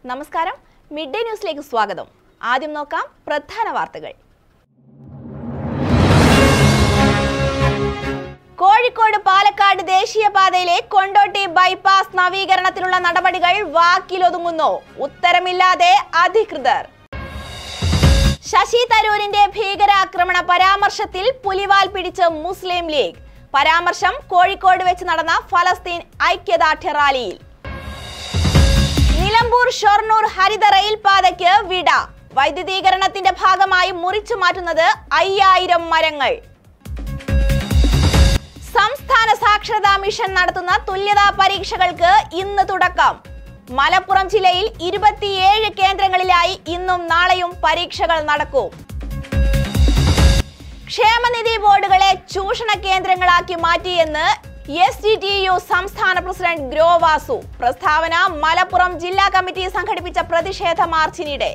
നമസ്കാരം mid day ന്യൂസിലേക്ക് സ്വാഗതം ആദ്യം നോക്കാം പ്രധാന വാർത്തകൾ കോഴിക്കോട് പാലക്കാട് ദേശീയപാതയിലെ കൊണ്ടോട്ടി ബൈപ്പാസ് നവീകരണത്തിനുള്ള നടപടികൾ വാക്കിലൊതുങ്ങുന്നു ഉത്തരമില്ലാതെ അധികൃതർ ശശി തരൂരിന്റെ ഭീകരാക്രമണ പരാമർശത്തിൽ പുലിവാൽ പിടിച്ച് മുസ്ലിം ലീഗ് പരാമർശം കോഴിക്കോട് വെച്ച് നടന്ന ഫലസ്തീൻ ഐക്യദാർഢ്യ റാലിയിൽ നിലമ്പൂർ ഷൊർണൂർ ഹരിത റെയിൽപാതയ്ക്ക് വിട വൈദ്യുതീകരണത്തിന്റെ ഭാഗമായി മുറിച്ചു മാറ്റുന്നത് അയ്യായിരം മരങ്ങൾ സംസ്ഥാന സാക്ഷരതാ മിഷൻ നടത്തുന്ന തുല്യതാ പരീക്ഷകൾക്ക് ഇന്ന് തുടക്കം മലപ്പുറം ജില്ലയിൽ ഇരുപത്തിയേഴ് കേന്ദ്രങ്ങളിലായി ഇന്നും നാളെയും പരീക്ഷകൾ നടക്കും ക്ഷേമനിധി ബോർഡുകളെ ചൂഷണ കേന്ദ്രങ്ങളാക്കി മാറ്റിയെന്ന് എസ് ഡി ടി യു സംസ്ഥാന പ്രസിഡന്റ് ഗ്രോവാസു പ്രസ്താവന മലപ്പുറം ജില്ലാ കമ്മിറ്റി സംഘടിപ്പിച്ച പ്രതിഷേധ മാർച്ചിനിടെ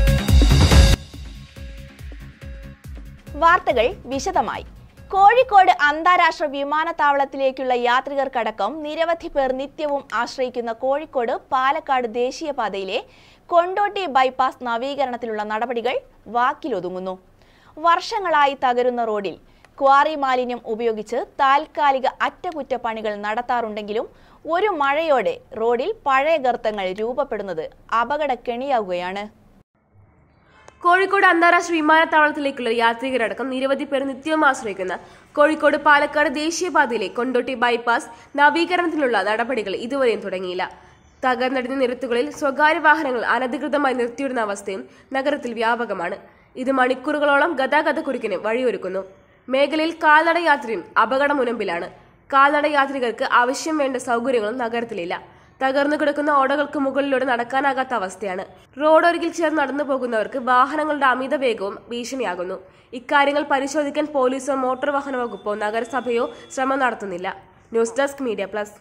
വാർത്തകൾ വിശദമായി കോഴിക്കോട് അന്താരാഷ്ട്ര വിമാനത്താവളത്തിലേക്കുള്ള യാത്രികർക്കടക്കം നിരവധി പേർ നിത്യവും ആശ്രയിക്കുന്ന കോഴിക്കോട് പാലക്കാട് ദേശീയപാതയിലെ കൊണ്ടോട്ടി ബൈപ്പാസ് നവീകരണത്തിലുള്ള നടപടികൾ വാക്കിലൊതുങ്ങുന്നു വർഷങ്ങളായി തകരുന്ന റോഡിൽ ക്വാറി മാലിന്യം ഉപയോഗിച്ച് താൽക്കാലിക അറ്റകുറ്റപ്പണികൾ നടത്താറുണ്ടെങ്കിലും ഒരു മഴയോടെ റോഡിൽ പഴയ ഗർത്തങ്ങൾ രൂപപ്പെടുന്നത് അപകടക്കെണിയാവുകയാണ് കോഴിക്കോട് അന്താരാഷ്ട്ര വിമാനത്താവളത്തിലേക്കുള്ള യാത്രികരടക്കം നിരവധി പേർ നിത്യവും ആശ്രയിക്കുന്ന കോഴിക്കോട് പാലക്കാട് ദേശീയപാതയിലെ കൊണ്ടോട്ടി ബൈപ്പാസ് നവീകരണത്തിനുള്ള നടപടികൾ ഇതുവരെയും തുടങ്ങിയില്ല തകർന്നടിഞ്ഞ നിരത്തുകളിൽ സ്വകാര്യ വാഹനങ്ങൾ അനധികൃതമായി നിർത്തിയിടുന്ന അവസ്ഥയും നഗരത്തിൽ വ്യാപകമാണ് ഇത് മണിക്കൂറുകളോളം ഗതാഗത കുരുക്കിന് വഴിയൊരുക്കുന്നു മേഖലയിൽ കാൽനട യാത്രയും അപകട മുനമ്പിലാണ് കാൽനട യാത്രികർക്ക് ആവശ്യം വേണ്ട സൗകര്യങ്ങളും നഗരത്തിലില്ല തകർന്നു കിടക്കുന്ന ഓടകൾക്ക് മുകളിലൂടെ നടക്കാനാകാത്ത അവസ്ഥയാണ് റോഡൊരുകിൽ ചേർന്ന് നടന്നു പോകുന്നവർക്ക് വാഹനങ്ങളുടെ അമിത വേഗവും ഭീഷണിയാകുന്നു ഇക്കാര്യങ്ങൾ പരിശോധിക്കാൻ പോലീസോ മോട്ടോർ വാഹന വകുപ്പോ നഗരസഭയോ ശ്രമം നടത്തുന്നില്ല ന്യൂസ് ഡെസ്ക് മീഡിയ പ്ലസ്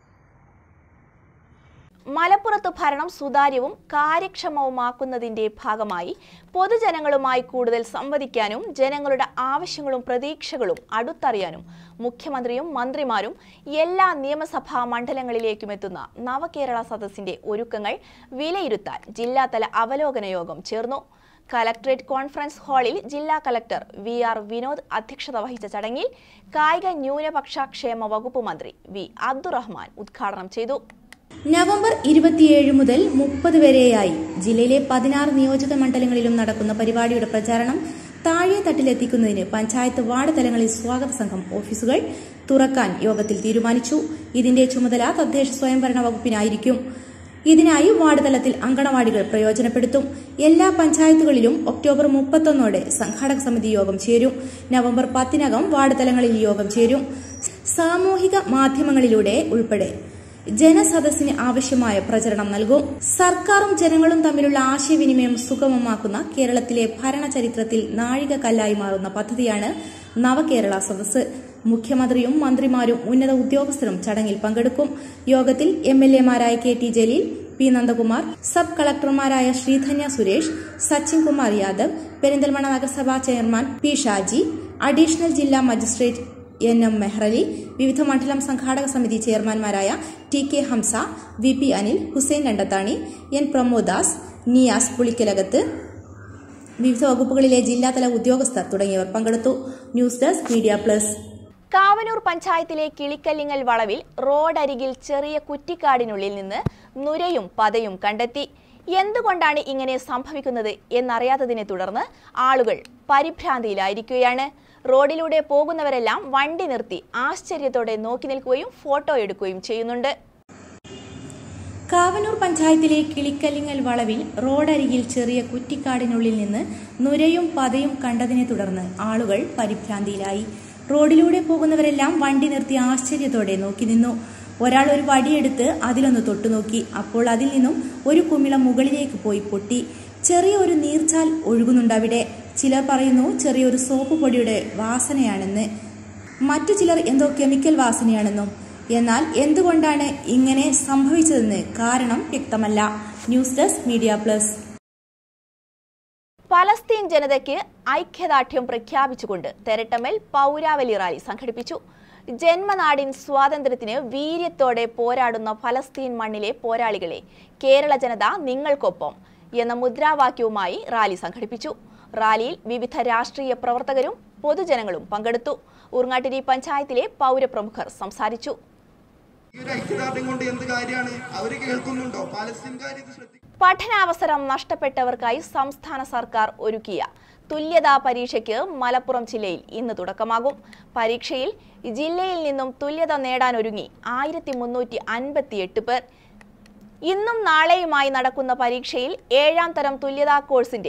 മലപ്പുറത്ത് ഭരണം സുതാര്യവും കാര്യക്ഷമവുമാക്കുന്നതിന്റെ ഭാഗമായി പൊതുജനങ്ങളുമായി കൂടുതൽ സംവദിക്കാനും ജനങ്ങളുടെ ആവശ്യങ്ങളും പ്രതീക്ഷകളും അടുത്തറിയാനും മുഖ്യമന്ത്രിയും മന്ത്രിമാരും എല്ലാ നിയമസഭാ മണ്ഡലങ്ങളിലേക്കും എത്തുന്ന നവകേരള സദസ്സിന്റെ ഒരുക്കങ്ങൾ വിലയിരുത്താൻ ജില്ലാതല അവലോകന യോഗം ചേർന്നു കലക്ട്രേറ്റ് കോൺഫറൻസ് ഹാളിൽ ജില്ലാ കലക്ടർ വി ആർ വിനോദ് അധ്യക്ഷത വഹിച്ച ചടങ്ങിൽ കായിക ന്യൂനപക്ഷ ക്ഷേമ വകുപ്പ് മന്ത്രി വി അബ്ദുറഹ്മാൻ ഉദ്ഘാടനം ചെയ്തു നവംബർ ഇരുപത്തിയേഴ് മുതൽ മുപ്പത് വരെയായി ജില്ലയിലെ പതിനാറ് നിയോജക മണ്ഡലങ്ങളിലും നടക്കുന്ന പരിപാടിയുടെ പ്രചാരണം താഴെ തട്ടിലെത്തിക്കുന്നതിന് പഞ്ചായത്ത് വാർഡ് തലങ്ങളിൽ സ്വാഗത സംഘം ഓഫീസുകൾ തുറക്കാൻ യോഗത്തിൽ തീരുമാനിച്ചു ഇതിന്റെ ചുമതല തദ്ദേശ സ്വയംഭരണ വകുപ്പിനായിരിക്കും ഇതിനായി വാർഡ് തലത്തിൽ അങ്കണവാടികൾ പ്രയോജനപ്പെടുത്തും എല്ലാ പഞ്ചായത്തുകളിലും ഒക്ടോബർ മുപ്പത്തൊന്നോടെ സംഘാടക സമിതി യോഗം ചേരും നവംബർ പത്തിനകം വാർഡ് തലങ്ങളിൽ യോഗം ചേരും സാമൂഹിക മാധ്യമങ്ങളിലൂടെ ഉൾപ്പെടെ ജനസദസ്സിന് ആവശ്യമായ പ്രചരണം നൽകും സർക്കാരും ജനങ്ങളും തമ്മിലുള്ള ആശയവിനിമയം സുഗമമാക്കുന്ന കേരളത്തിലെ ഭരണചരിത്രത്തിൽ നാഴികക്കല്ലായി മാറുന്ന പദ്ധതിയാണ് നവകേരള സദസ്സ് മുഖ്യമന്ത്രിയും മന്ത്രിമാരും ഉന്നത ഉദ്യോഗസ്ഥരും ചടങ്ങിൽ പങ്കെടുക്കും യോഗത്തിൽ എം എൽ എമാരായ K T Jaleel P Nandakumar sub കളക്ടർമാരായ ശ്രീധന്യ സുരേഷ് സച്ചിൻ കുമാർ യാദവ് പെരിന്തൽമണ്ണ നഗരസഭാ ചെയർമാൻ പി ഷാജി അഡീഷണൽ ജില്ലാ മജിസ്ട്രേറ്റ് എൻ എം മെഹ്റലി വിവിധ മണ്ഡലം സംഘാടക സമിതി ചെയർമാൻമാരായ T K Hamsa V P Anil Hussain Randathani N Pramodas Niyas Pulikkalakath വിവിധ വകുപ്പുകളിലെ ജില്ലാതല ഉദ്യോഗസ്ഥർ തുടങ്ങിയവർ പങ്കെടുത്തു news desk media plus Kavanur പഞ്ചായത്തിലെ കിളിക്കല്ലിങ്ങൽ വളവിൽ റോഡരികിൽ ചെറിയ കുറ്റിക്കാടിനുള്ളിൽ നിന്ന് നുരയും പതയും കണ്ടെത്തി എന്തുകൊണ്ടാണ് ഇങ്ങനെ സംഭവിക്കുന്നത് എന്നറിയാത്തതിനെ തുടർന്ന് ആളുകൾ പരിഭ്രാന്തിയിലായിരിക്കുകയാണ് റോഡിലൂടെ പോകുന്നവരെല്ലാം വണ്ടി നിർത്തി ആശ്ചര്യത്തോടെ നോക്കി നിൽക്കുകയും ഫോട്ടോ എടുക്കുകയും ചെയ്യുന്നുണ്ട് കാവനൂർ പഞ്ചായത്തിലെ കിളിക്കല്ലിങ്ങൽ വളവിൽ റോഡരികിൽ ചെറിയ കുറ്റിക്കാടിനുള്ളിൽ നിന്ന് നുരയും പതയും കണ്ടതിനെ തുടർന്ന് ആളുകൾ പരിഭ്രാന്തിയിലായി റോഡിലൂടെ പോകുന്നവരെല്ലാം വണ്ടി നിർത്തി ആശ്ചര്യത്തോടെ നോക്കി നിന്നു ഒരാൾ ഒരു വടിയെടുത്ത് അതിലൊന്ന് തൊട്ടുനോക്കി അപ്പോൾ അതിൽ നിന്നും ഒരു കുമിള മുകളിലേക്ക് പോയി പൊട്ടി ചെറിയ ഒരു നീർച്ചാൽ ഒഴുകുന്നുണ്ട് അവിടെ ചിലർ പറയുന്നു ചെറിയൊരു സോപ്പ് പൊടിയുടെ വാസനയാണെന്ന് മറ്റു ചിലർ എന്തോ കെമിക്കൽ വാസനയാണെന്നും എന്നാൽ എന്തുകൊണ്ടാണ് ഇങ്ങനെ സംഭവിച്ചതെന്ന് കാരണം വ്യക്തമല്ല news desk media plus Palestine ജനതയ്ക്ക് ഐക്യദാർഢ്യം പ്രഖ്യാപിച്ചുകൊണ്ട് തെരട്ടമൽ പൗരാവലി റാലി സംഘടിപ്പിച്ചു ജന്മനാടിൻ സ്വാതന്ത്ര്യത്തിന് വീര്യത്തോടെ പോരാടുന്ന ഫലസ്തീൻ മണ്ണിലെ പോരാളികളെ കേരള ജനത നിങ്ങൾക്കൊപ്പം എന്ന മുദ്രാവാക്യവുമായി റാലി സംഘടിപ്പിച്ചു റാലിയിൽ വിവിധ രാഷ്ട്രീയ പ്രവർത്തകരും പൊതുജനങ്ങളും പങ്കെടുത്തു ഊർങ്ങാട്ടിരി പഞ്ചായത്തിലെ പൗരപ്രമുഖർ സംസാരിച്ചു ഈ ഒരു ഐക്യദാർഢ്യം കൊണ്ട് എന്ത് കാര്യമാണ് അവര് കേൾക്കുന്നുണ്ടോ പാലസ്തീൻകാർ ഇത് ശ്രദ്ധിക്കും പഠനാവസരം നഷ്ടപ്പെട്ടവർക്കായി സംസ്ഥാന സർക്കാർ ഒരുക്കിയ തുല്യതാ പരീക്ഷയ്ക്ക് മലപ്പുറം ജില്ലയിൽ ഇന്ന് തുടക്കമാകും പരീക്ഷയിൽ ജില്ലയിൽ നിന്നും തുല്യത നേടാനൊരുങ്ങി ആയിരത്തി മുന്നൂറ്റി അൻപത്തിയെട്ട് പേർ ഇന്നും നാളെയുമായി നടക്കുന്ന പരീക്ഷയിൽ ഏഴാം തരം തുല്യതാ കോഴ്സിന്റെ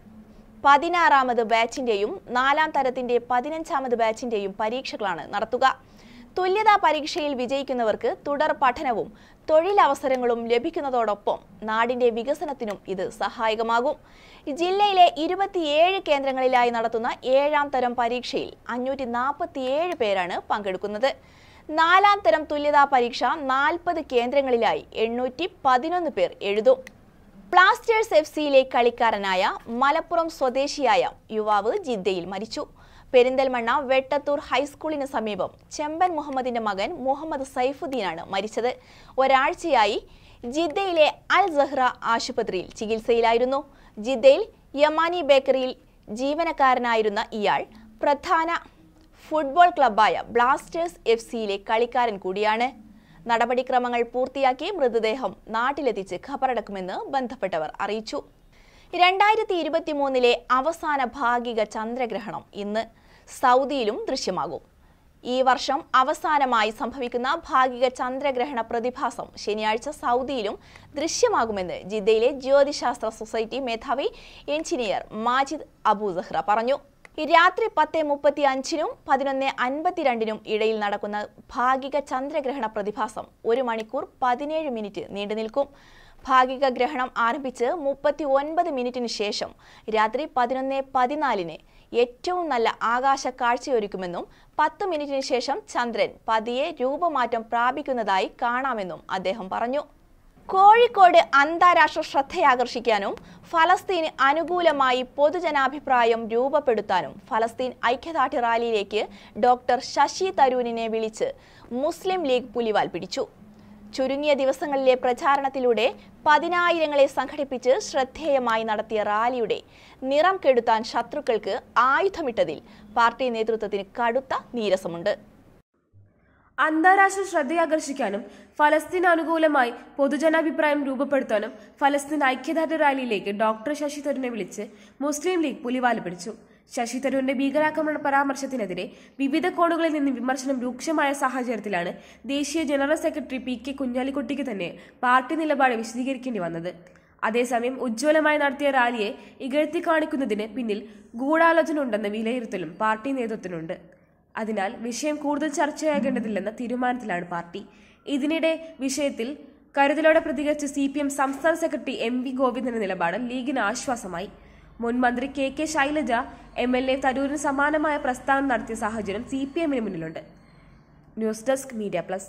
പതിനാറാമത് ബാച്ചിന്റെയും നാലാം തരത്തിന്റെ പതിനഞ്ചാമത് ബാച്ചിന്റെയും പരീക്ഷകളാണ് നടത്തുക തുല്യതാ പരീക്ഷയിൽ വിജയിക്കുന്നവർക്ക് തുടർ പഠനവും തൊഴിലവസരങ്ങളും ലഭിക്കുന്നതോടൊപ്പം നാടിന്റെ വികസനത്തിനും ഇത് സഹായകമാകും ജില്ലയിലെ ഇരുപത്തിയേഴ് കേന്ദ്രങ്ങളിലായി നടത്തുന്ന ഏഴാം തരം പരീക്ഷയിൽ അഞ്ഞൂറ്റി നാൽപ്പത്തിയേഴ് പേരാണ് പങ്കെടുക്കുന്നത് നാലാം തരം തുല്യതാ പരീക്ഷ നാൽപ്പത് കേന്ദ്രങ്ങളിലായി എണ്ണൂറ്റി പതിനൊന്ന് പേർ എഴുതും ബ്ലാസ്റ്റേഴ്സ് എഫ് സിയിലെ കളിക്കാരനായ മലപ്പുറം സ്വദേശിയായ യുവാവ് ജിദ്ദയിൽ മരിച്ചു പെരിന്തൽമണ്ണ വെട്ടത്തൂർ ഹൈസ്കൂളിന് സമീപം ചെമ്പൻ മുഹമ്മദിന്റെ മകൻ മുഹമ്മദ് സൈഫുദ്ദീനാണ് മരിച്ചത് ഒരാഴ്ചയായി ജിദ്ദയിലെ അൽ സഹ്റ ആശുപത്രിയിൽ ചികിത്സയിലായിരുന്നു ജിദ്ദയിൽ യമാനി ബേക്കറിയിൽ ജീവനക്കാരനായിരുന്ന ഇയാൾ പ്രധാന ഫുട്ബോൾ ക്ലബ്ബായ ബ്ലാസ്റ്റേഴ്സ് എഫ് സിയിലെ കളിക്കാരൻ കൂടിയാണ് നടപടിക്രമങ്ങൾ പൂർത്തിയാക്കി മൃതദേഹം നാട്ടിലെത്തിച്ച് ഖബറടക്കുമെന്ന് ബന്ധപ്പെട്ടവർ അറിയിച്ചു രണ്ടായിരത്തി ഇരുപത്തി മൂന്നിലെ അവസാന ഭാഗിക ചന്ദ്രഗ്രഹണം ഇന്ന് സൗദിയിലും ദൃശ്യമാകും ഈ വർഷം അവസാനമായി സംഭവിക്കുന്ന ഭാഗിക ചന്ദ്രഗ്രഹണ പ്രതിഭാസം ശനിയാഴ്ച സൗദിയിലും ദൃശ്യമാകുമെന്ന് ജിദ്ദയിലെ ജ്യോതിശാസ്ത്ര സൊസൈറ്റി മേധാവി എഞ്ചിനീയർ മാജിദ് അബു സഹ്റ പറഞ്ഞു രാത്രി പത്ത് മുപ്പത്തി അഞ്ചിനും പതിനൊന്ന് അൻപത്തിരണ്ടിനും ഇടയിൽ നടക്കുന്ന ഭാഗിക ചന്ദ്രഗ്രഹണ പ്രതിഭാസം ഒരു മണിക്കൂർ പതിനേഴ് മിനിറ്റ് നീണ്ടുനിൽക്കും ഭാഗിക ഗ്രഹണം ആരംഭിച്ച് മുപ്പത്തി ഒൻപത് മിനിറ്റിന് ശേഷം രാത്രി പതിനൊന്ന് പതിനാലിന് ഏറ്റവും നല്ല ആകാശ കാഴ്ചയൊരുക്കുമെന്നും പത്ത് മിനിറ്റിന് ശേഷം ചന്ദ്രൻ പതിയെ രൂപമാറ്റം പ്രാപിക്കുന്നതായി കാണാമെന്നും അദ്ദേഹം പറഞ്ഞു കോഴിക്കോട് അന്താരാഷ്ട്ര ശ്രദ്ധയാകർഷിക്കാനും ഫലസ്തീന് അനുകൂലമായി പൊതുജനാഭിപ്രായം രൂപപ്പെടുത്താനും ഫലസ്തീൻ ഐക്യദാർഢ്യ റാലിയിലേക്ക് ഡോക്ടർ ശശി തരൂരിനെ വിളിച്ച് മുസ്ലിം ലീഗ് പുലിവാൽ പിടിച്ചു ചുരുങ്ങിയ ദിവസങ്ങളിലെ പ്രചാരണത്തിലൂടെ പതിനായിരങ്ങളെ സംഘടിപ്പിച്ച് ശ്രദ്ധേയമായി നടത്തിയ റാലിയുടെ നിറം കെടുത്താൻ ശത്രുക്കൾക്ക് ആയുധമിട്ടതിൽ പാർട്ടി നേതൃത്വത്തിന് കടുത്ത നീരസമുണ്ട് അന്താരാഷ്ട്ര ശ്രദ്ധയാകർഷിക്കാനും ഫലസ്തീൻ അനുകൂലമായി പൊതുജനാഭിപ്രായം രൂപപ്പെടുത്താനും ഫലസ്തീൻ ഐക്യദാർഢ്യ റാലിയിലേക്ക് ഡോക്ടർ ശശി തരൂരിനെ വിളിച്ച് മുസ്ലിം ലീഗ് പുലിവാല് പിടിച്ചു ശശി തരൂരിന്റെ ഭീകരാക്രമണ പരാമർശത്തിനെതിരെ വിവിധ കോണുകളിൽ നിന്ന് വിമർശനം രൂക്ഷമായ സാഹചര്യത്തിലാണ് ദേശീയ ജനറൽ സെക്രട്ടറി പി കെ കുഞ്ഞാലിക്കുട്ടിക്ക് തന്നെ പാർട്ടി നിലപാട് വിശദീകരിക്കേണ്ടി വന്നത് അതേസമയം ഉജ്ജ്വലമായി നടത്തിയ റാലിയെ ഇകഴ്ത്തി കാണിക്കുന്നതിന് പിന്നിൽ ഗൂഢാലോചന ഉണ്ടെന്ന വിലയിരുത്തലും പാർട്ടി നേതൃത്വത്തിനുണ്ട് അതിനാൽ വിഷയം കൂടുതൽ ചർച്ചയാകേണ്ടതില്ലെന്ന തീരുമാനത്തിലാണ് പാർട്ടി ഇതിനിടെ വിഷയത്തിൽ കരുതലോടെ പ്രതികരിച്ച സി പി എം സംസ്ഥാന സെക്രട്ടറി എം വി ഗോവിന്ദന്റെ നിലപാട് ലീഗിന് ആശ്വാസമായി മുൻ മന്ത്രി K K Shailaja M L A തരൂരിന് സമാനമായ പ്രസ്താവന നടത്തിയ സാഹചര്യം സി പി എമ്മിന് മുന്നിലുണ്ട് news desk media plus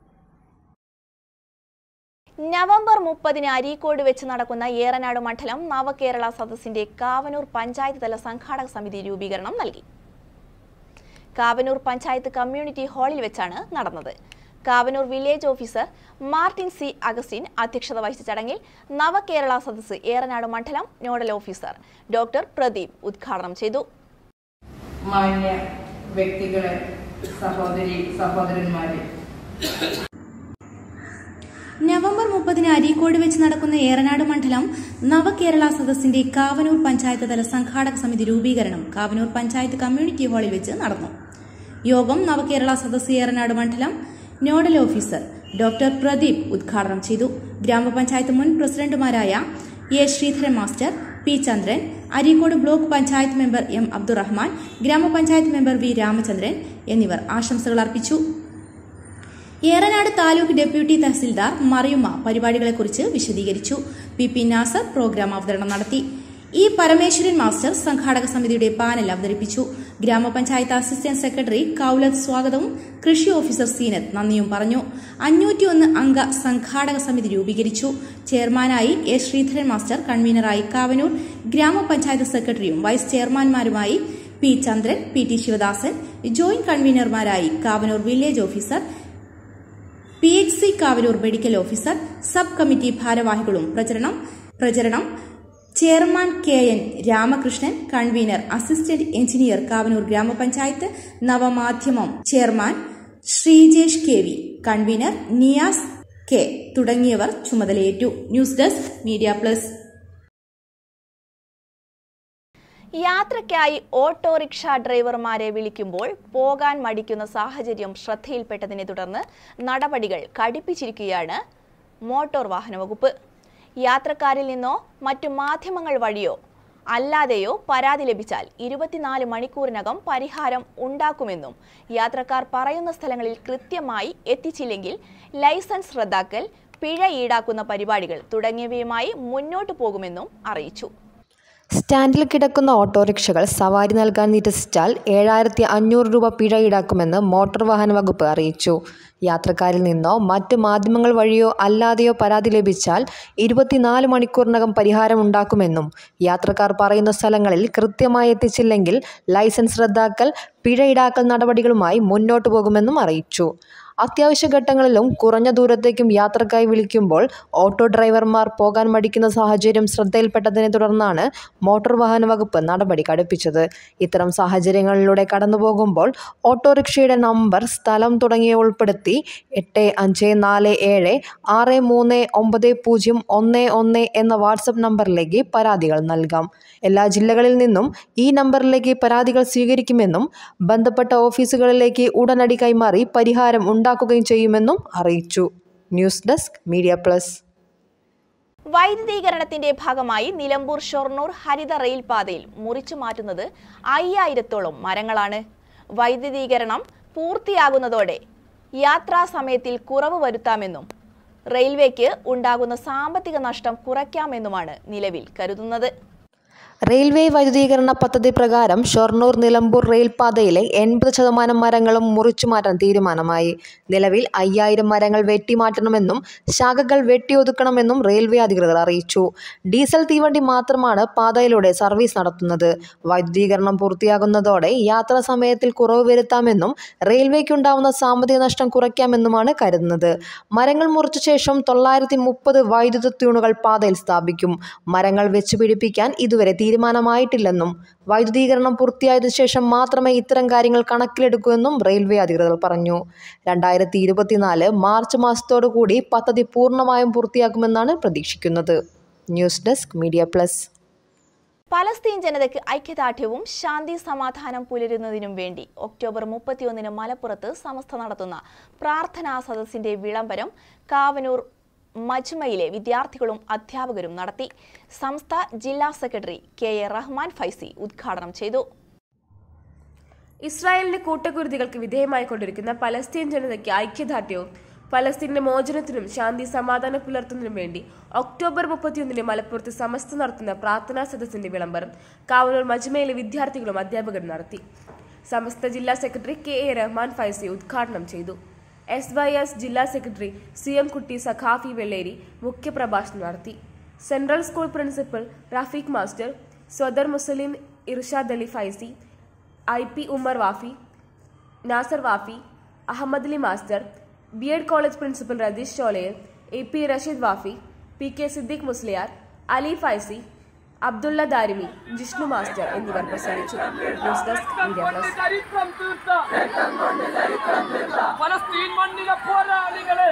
November മുപ്പതിന് അരീക്കോട് വെച്ച് നടക്കുന്ന ഏറനാട് മണ്ഡലം നവകേരള സദസ്സിന്റെ കാവനൂർ പഞ്ചായത്ത് തല സംഘാടക സമിതി രൂപീകരണം നൽകി കാവനൂർ പഞ്ചായത്ത് കമ്മ്യൂണിറ്റി ഹാളിൽ വെച്ചാണ് നടന്നത് Kavanur village officer Martin C Augustine അധ്യക്ഷത വഹിച്ച ചടങ്ങിൽ നവകേരള സദസ്സ് ഏറനാട് മണ്ഡലം നോഡൽ ഓഫീസർ ഡോക്ടർ പ്രദീപ് ഉദ്ഘാടനം ചെയ്തു മാന്യ വ്യക്തികളെ സഹോദരി സഹോദരന്മാരെ നവംബർ മുപ്പതിന് അരീക്കോട് വെച്ച് നടക്കുന്ന ഏറനാട് മണ്ഡലം നവകേരള സദസ്സിന്റെ കാവനൂർ പഞ്ചായത്ത് തല സംഘാടക സമിതി രൂപീകരണം കാവനൂർ പഞ്ചായത്ത് കമ്മ്യൂണിറ്റി ഹാളിൽ വെച്ച് നടന്നു യോഗം നവകേരള സദസ്സ് ഏറനാട് മണ്ഡലം നോഡൽ ഓഫീസർ ഡോക്ടർ പ്രദീപ് ഉദ്ഘാടനം ചെയ്തു ഗ്രാമപഞ്ചായത്ത് മുൻ പ്രസിഡന്റുമാരായ A Sreedharan master P Chandran Areekode block panchayat member M Abdurahman ഗ്രാമപഞ്ചായത്ത് മെമ്പർ വി രാമചന്ദ്രൻ എന്നിവർ ആശംസകൾ അർപ്പിച്ചു ഏറനാട് താലൂക്ക് ഡെപ്യൂട്ടി തഹസിൽദാർ മറിയുമ്മ പരിപാടികളെക്കുറിച്ച് വിശദീകരിച്ചു പി പി നാസർ പ്രോഗ്രാം അവതരണം നടത്തി ഇ പരമേശ്വരൻ മാസ്റ്റർ സംഘാടക സമിതിയുടെ പാനൽ അവതരിപ്പിച്ചു ഗ്രാമപഞ്ചായത്ത് അസിസ്റ്റന്റ് സെക്രട്ടറി കൌലത്ത് സ്വാഗതവും കൃഷി ഓഫീസർ സീനത്ത് നന്ദിയും പറഞ്ഞു അഞ്ഞൂറ്റിയൊന്ന് അംഗ സംഘാടക സമിതി രൂപീകരിച്ചു ചെയർമാനായി എ ശ്രീധരൻ മാസ്റ്റർ കൺവീനറായി കാവനൂർ ഗ്രാമപഞ്ചായത്ത് സെക്രട്ടറിയും വൈസ് ചെയർമാൻമാരുമായി P Chandran P T Sivadasan joint കൺവീനർമാരായി Kavanur village officer P H C Kavalur medical officer sub committee ഭാരവാഹികളും പ്രചരണം പ്രചരണം chairman K N Ramakrishnan convener assistant engineer Kavanur ഗ്രാമപഞ്ചായത്ത് നവമാധ്യമം chairman Sreejesh K V convener Niyas K തുടങ്ങിയവർ ചുമതലയേറ്റു ന്യൂസ് ഡെസ്ക് മീഡിയ പ്ലസ് യാത്രയ്ക്കായി ഓട്ടോറിക്ഷ ഡ്രൈവർമാരെ വിളിക്കുമ്പോൾ പോകാൻ മടിക്കുന്ന സാഹചര്യം ശ്രദ്ധയിൽപ്പെട്ടതിനെ തുടർന്ന് നടപടികൾ കടുപ്പിച്ചിരിക്കുകയാണ് മോട്ടോർ വാഹന വകുപ്പ് യാത്രക്കാരിൽ നിന്നോ മറ്റു മാധ്യമങ്ങൾ വഴിയോ അല്ലാതെയോ പരാതി ലഭിച്ചാൽ ഇരുപത്തിനാല് മണിക്കൂറിനകം പരിഹാരം ഉണ്ടാക്കുമെന്നും യാത്രക്കാർ പറയുന്ന സ്ഥലങ്ങളിൽ കൃത്യമായി എത്തിച്ചില്ലെങ്കിൽ ലൈസൻസ് റദ്ദാക്കൽ പിഴ ഈടാക്കുന്ന പരിപാടികൾ തുടങ്ങിയവയുമായി മുന്നോട്ടു പോകുമെന്നും അറിയിച്ചു സ്റ്റാൻഡിൽ കിടക്കുന്ന ഓട്ടോറിക്ഷകൾ സവാരി നൽകാൻ നിരസിച്ചാൽ ഏഴായിരത്തി അഞ്ഞൂറ് രൂപ പിഴ ഈടാക്കുമെന്ന് മോട്ടോർ വാഹന വകുപ്പ് അറിയിച്ചു യാത്രക്കാരിൽ നിന്നോ മറ്റ് മാധ്യമങ്ങൾ വഴിയോ അല്ലാതെയോ പരാതി ലഭിച്ചാൽ ഇരുപത്തിനാല് മണിക്കൂറിനകം പരിഹാരം ഉണ്ടാക്കുമെന്നും യാത്രക്കാർ പറയുന്ന സ്ഥലങ്ങളിൽ കൃത്യമായി എത്തിച്ചില്ലെങ്കിൽ ലൈസൻസ് റദ്ദാക്കൽ പിഴ ഈടാക്കൽ നടപടികളുമായി മുന്നോട്ടു പോകുമെന്നും അറിയിച്ചു അത്യാവശ്യ ഘട്ടങ്ങളിലും കുറഞ്ഞ ദൂരത്തേക്കും യാത്രക്കായി വിളിക്കുമ്പോൾ ഓട്ടോ ഡ്രൈവർമാർ പോകാൻ മടിക്കുന്ന സാഹചര്യം ശ്രദ്ധയിൽപ്പെട്ടതിനെ തുടർന്നാണ് മോട്ടോർ വാഹന വകുപ്പ് നടപടി കടുപ്പിച്ചത് ഇത്തരം സാഹചര്യങ്ങളിലൂടെ കടന്നുപോകുമ്പോൾ ഓട്ടോറിക്ഷയുടെ നമ്പർ സ്ഥലം തുടങ്ങിയവ ഉൾപ്പെടുത്തി എട്ട് അഞ്ച് നാല് ഏഴ് ആറ് മൂന്ന് ഒമ്പത് പൂജ്യം ഒന്ന് ഒന്ന് എന്ന വാട്സപ്പ് നമ്പറിലേക്ക് പരാതികൾ നൽകാം എല്ലാ ജില്ലകളിൽ നിന്നും ഈ നമ്പറിലേക്ക് പരാതികൾ സ്വീകരിക്കുമെന്നും ബന്ധപ്പെട്ട ഓഫീസുകളിലേക്ക് ഉടനടി കൈമാറി പരിഹാരം ഉണ്ടാക്കുകയും ചെയ്യുമെന്നും അറിയിച്ചു ന്യൂസ് ഡെസ്ക് മീഡിയ പ്ലസ് വൈദ്യുതീകരണത്തിന്റെ ഭാഗമായി നിലമ്പൂർ ഷൊർണൂർ ഹരിത റെയിൽ പാതയിൽ മുറിച്ചു മാറ്റുന്നത് അയ്യായിരത്തോളം മരങ്ങളാണ് വൈദ്യുതീകരണം പൂർത്തിയാകുന്നതോടെ യാത്രാ സമയത്തിൽ കുറവ് വരുത്താമെന്നും റെയിൽവേക്ക് ഉണ്ടാകുന്ന സാമ്പത്തിക നഷ്ടം കുറയ്ക്കാമെന്നുമാണ് നിലവിൽ കരുതുന്നത് റെയിൽവേ വൈദ്യുതീകരണ പദ്ധതി പ്രകാരം ഷൊർണൂർ നിലമ്പൂർ റെയിൽപാതയിലെ എൺപത് ശതമാനം മരങ്ങളും മുറിച്ചു മാറ്റാൻ തീരുമാനമായി നിലവിൽ അയ്യായിരം മരങ്ങൾ വെട്ടിമാറ്റണമെന്നും ശാഖകൾ വെട്ടിയൊതുക്കണമെന്നും റെയിൽവേ അധികൃതർ അറിയിച്ചു ഡീസൽ തീവണ്ടി മാത്രമാണ് പാതയിലൂടെ സർവീസ് നടത്തുന്നത് വൈദ്യുതീകരണം പൂർത്തിയാകുന്നതോടെ യാത്രാ സമയത്തിൽ കുറവ് വരുത്താമെന്നും റെയിൽവേക്കുണ്ടാവുന്ന സാമ്പത്തിക നഷ്ടം കുറയ്ക്കാമെന്നുമാണ് കരുതുന്നത് മരങ്ങൾ മുറിച്ച ശേഷം തൊള്ളായിരത്തി മുപ്പത് വൈദ്യുത ട്യൂണുകൾ പാതയിൽ സ്ഥാപിക്കും മരങ്ങൾ വെച്ച് പിടിപ്പിക്കാൻ ഇതുവരെ തീരുമാനമായിട്ടില്ലെന്നും വൈദ്യുതീകരണം പൂർത്തിയായതിനു ശേഷം മാത്രമേ ഇത്തരം കാര്യങ്ങൾ കണക്കിലെടുക്കൂ എന്നും റെയിൽവേ അധികൃതർ പറഞ്ഞു രണ്ടായിരത്തി ഇരുപത്തിനാല് മാർച്ച് മാസത്തോടു കൂടി പദ്ധതി പൂർണ്ണമായും പൂർത്തിയാക്കുമെന്നാണ് പ്രതീക്ഷിക്കുന്നത് news desk media plus Palestine ജനതയ്ക്ക് ഐക്യദാർഢ്യവും ശാന്തി സമാധാനം പുലരുന്നതിനും വേണ്ടി ഒക്ടോബർ മുപ്പത്തിയൊന്നിന് മലപ്പുറത്ത് സമസ്ത നടത്തുന്ന പ്രാർത്ഥനാ സദസ്സിന്റെ വിളംബരം കാവനൂർ മജ്മയിലെ വിദ്യാർത്ഥികളും അധ്യാപകരും നടത്തി സംസ്ഥ ജില്ലാ secretary K A Rahman Faizi ഉദ്ഘാടനം ചെയ്തു ഇസ്രായേലിന്റെ കൂട്ടക്കുരുതികൾക്ക് വിധേയമായിക്കൊണ്ടിരിക്കുന്ന പലസ്തീൻ ജനതയ്ക്ക് ഐക്യദാർഢ്യവും പലസ്തീന്റെ മോചനത്തിനും ശാന്തി സമാധാനം പുലർത്തുന്നതിനും വേണ്ടി ഒക്ടോബർ മുപ്പത്തിയൊന്നിന് മലപ്പുറത്ത് സമസ്ത നടത്തുന്ന പ്രാർത്ഥനാ സദസ്സിന്റെ വിളംബരം കാവനൂർ മജ്മയിലെ വിദ്യാർത്ഥികളും അധ്യാപകരും നടത്തി സമസ്ത ജില്ലാ secretary K A Rahman Faizi ഉദ്ഘാടനം ചെയ്തു എസ് വൈ എസ് ജില്ലാ secretary C M Kutty Sakhafi Vellery മുഖ്യപ്രഭാഷണം നടത്തി central school principal Rafeeq master സ്വദർ മുസലിം Irshad Ali Faizi I P Ummer Wafy Nasar Wafy Ahammed Ali master B Ed college principal Ratheesh Cholayil A P Rasheed Wafy P K Siddique Musliyar Ali Faizi Abdulla Darimi Jishnu master എന്നിവർ പ്രസംഗിച്ചു ന്യൂസ് ഡെസ്ക് മീഡിയ പ്ലസ് ചരിത്രം തീർത്ത ഫലസ്തീൻ മണ്ണിലെ പോരാളികളെ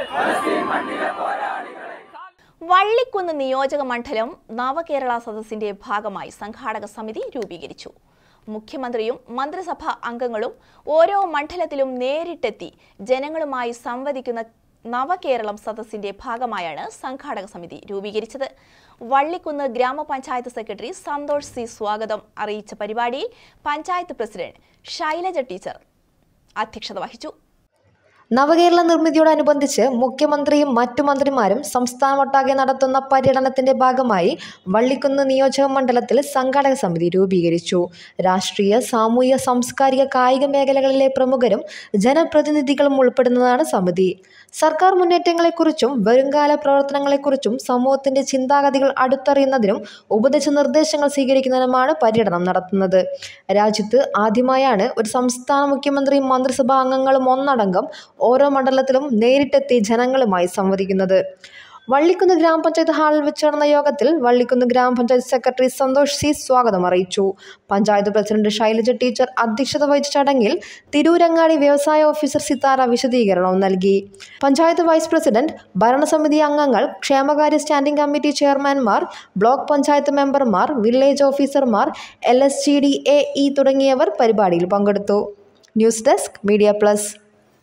വള്ളിക്കുന്ന് നിയോജക മണ്ഡലം നവകേരള സദസ്സിന്റെ ഭാഗമായി സംഘാടക സമിതി രൂപീകരിച്ചു മുഖ്യമന്ത്രിയും മന്ത്രിസഭാ അംഗങ്ങളും ഓരോ മണ്ഡലത്തിലും നേരിട്ടെത്തി ജനങ്ങളുമായി സംവദിക്കുന്ന നവകേരളം സദസ്സിന്റെ ഭാഗമായാണ് സംഘാടക സമിതി രൂപീകരിച്ചത് വള്ളിക്കുന്ന് ഗ്രാമപഞ്ചായത്ത് സെക്രട്ടറി സന്തോഷ് സി സ്വാഗതം അറിയിച്ച പരിപാടിയിൽ പഞ്ചായത്ത് പ്രസിഡന്റ് ശൈലജ ടീച്ചർ അധ്യക്ഷത വഹിച്ചു നവകേരള നിർമ്മിതിയോടനുബന്ധിച്ച് മുഖ്യമന്ത്രിയും മറ്റു മന്ത്രിമാരും സംസ്ഥാനമൊട്ടാകെ നടത്തുന്ന പര്യടനത്തിന്റെ ഭാഗമായി വള്ളിക്കുന്ന് നിയോജക മണ്ഡലത്തിൽ സംഘാടക സമിതി രൂപീകരിച്ചു രാഷ്ട്രീയ സാമൂഹിക സാംസ്കാരിക കായിക മേഖലകളിലെ പ്രമുഖരും ജനപ്രതിനിധികളും ഉൾപ്പെടുന്നതാണ് സമിതി സർക്കാർ മുന്നേറ്റങ്ങളെക്കുറിച്ചും വരുംകാല പ്രവർത്തനങ്ങളെക്കുറിച്ചും സമൂഹത്തിന്റെ ചിന്താഗതികൾ അടുത്തറിയുന്നതിനും ഉപദേശ നിർദ്ദേശങ്ങൾ സ്വീകരിക്കുന്നതിനുമാണ് പര്യടനം നടത്തുന്നത് രാജ്യത്ത് ആദ്യമായാണ് ഒരു സംസ്ഥാന മുഖ്യമന്ത്രിയും മന്ത്രിസഭാ അംഗങ്ങളും ഒന്നടങ്കം ഓരോ മണ്ഡലത്തിലും നേരിട്ടെത്തി ജനങ്ങളുമായി സംവദിക്കുന്നത് വള്ളിക്കുന്ന് ഗ്രാമപഞ്ചായത്ത് ഹാളിൽ വെച്ച് നടന്ന യോഗത്തിൽ വള്ളിക്കുന്ന് ഗ്രാമപഞ്ചായത്ത് സെക്രട്ടറി സന്തോഷ് സി സ്വാഗതം അറിയിച്ചു പഞ്ചായത്ത് പ്രസിഡന്റ് ശൈലജ ടീച്ചർ അധ്യക്ഷത വഹിച്ച ചടങ്ങിൽ തിരൂരങ്ങാടി വ്യവസായ ഓഫീസർ സിത്താര വിശദീകരണവും നൽകി പഞ്ചായത്ത് വൈസ് പ്രസിഡന്റ് ഭരണസമിതി അംഗങ്ങൾ ക്ഷേമകാര്യ സ്റ്റാൻഡിംഗ് കമ്മിറ്റി ചെയർമാൻമാർ ബ്ലോക്ക് പഞ്ചായത്ത് മെമ്പർമാർ വില്ലേജ് ഓഫീസർമാർ L S G D A E തുടങ്ങിയവർ പരിപാടിയിൽ പങ്കെടുത്തു news desk media plus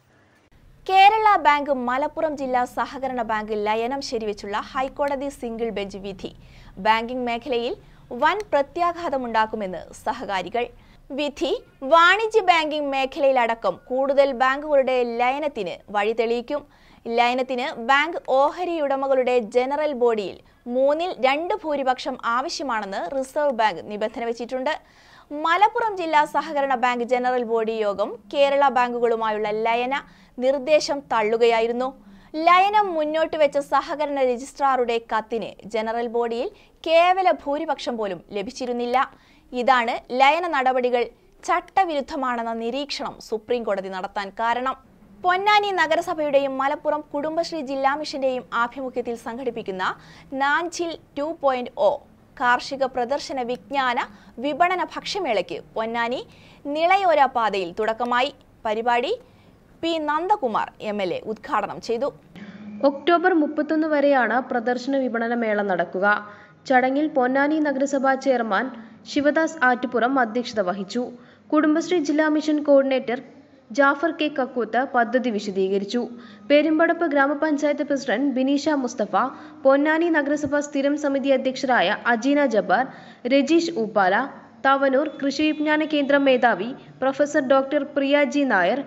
Kerala bank Malappuram ജില്ലാ സഹകരണ ബാങ്ക് ലയനം ശരിവെച്ചുള്ള ഹൈക്കോടതി സിംഗിൾ ബെഞ്ച് വിധി ബാങ്കിംഗ് മേഖലയിൽ വൻ പ്രത്യാഘാതമുണ്ടാക്കുമെന്ന് സഹകാരികൾ വിധി വാണിജ്യ ബാങ്കിംഗ് മേഖലയിലടക്കം കൂടുതൽ ബാങ്കുകളുടെ ലയനത്തിന് വഴി തെളിയിക്കും ലയനത്തിന് ബാങ്ക് ഓഹരി ഉടമകളുടെ ജനറൽ ബോഡിയിൽ മൂന്നിൽ രണ്ട് ഭൂരിപക്ഷം ആവശ്യമാണെന്ന് റിസർവ് ബാങ്ക് നിബന്ധന വെച്ചിട്ടുണ്ട് മലപ്പുറം ജില്ലാ സഹകരണ ബാങ്ക് ജനറൽ ബോഡി യോഗം കേരള ബാങ്കുകളുമായുള്ള ലയന നിർദ്ദേശം തള്ളുകയായിരുന്നു ലയനം മുന്നോട്ട് വെച്ച സഹകരണ രജിസ്ട്രാറുടെ കത്തിന് ജനറൽ ബോഡിയിൽ കേവല ഭൂരിപക്ഷം പോലും ലഭിച്ചിരുന്നില്ല ഇതാണ് ലയന നടപടികൾ ചട്ടവിരുദ്ധമാണെന്ന നിരീക്ഷണം സുപ്രീം കോടതി നടത്താൻ കാരണം പൊന്നാനി നഗരസഭയുടെയും മലപ്പുറം കുടുംബശ്രീ ജില്ലാ മിഷന്റെയും ആഭിമുഖ്യത്തിൽ സംഘടിപ്പിക്കുന്ന നാഞ്ചിൽ ടു പോയിന്റ് ഒ കാർഷിക പ്രദർശന വിജ്ഞാന വിപണന ഭക്ഷ്യമേളയ്ക്ക് പൊന്നാനി നിളയോര പാതയിൽ തുടക്കമായി പരിപാടി P Nandakumar M L A ഉദ്ഘാടനം ചെയ്തു ഒക്ടോബർ മുപ്പത്തൊന്ന് വരെയാണ് പ്രദർശന വിപണന മേള നടക്കുക ചടങ്ങിൽ പൊന്നാനി നഗരസഭാ ചെയർമാൻ ശിവദാസ് ആറ്റുപുറം അധ്യക്ഷത വഹിച്ചു കുടുംബശ്രീ ജില്ലാ mission coordinator Jafar K Kakkooth പദ്ധതി വിശദീകരിച്ചു പെരുമ്പടപ്പ് ഗ്രാമപഞ്ചായത്ത് പ്രസിഡന്റ് ബിനീഷ മുസ്തഫ പൊന്നാനി നഗരസഭ സ്ഥിരം സമിതി അധ്യക്ഷരായ അജീന ജബ്ബാർ രജീഷ് ഊപ്പാല തവനൂർ കൃഷി വിജ്ഞാന കേന്ദ്രം മേധാവി professor doctor Priya G Nair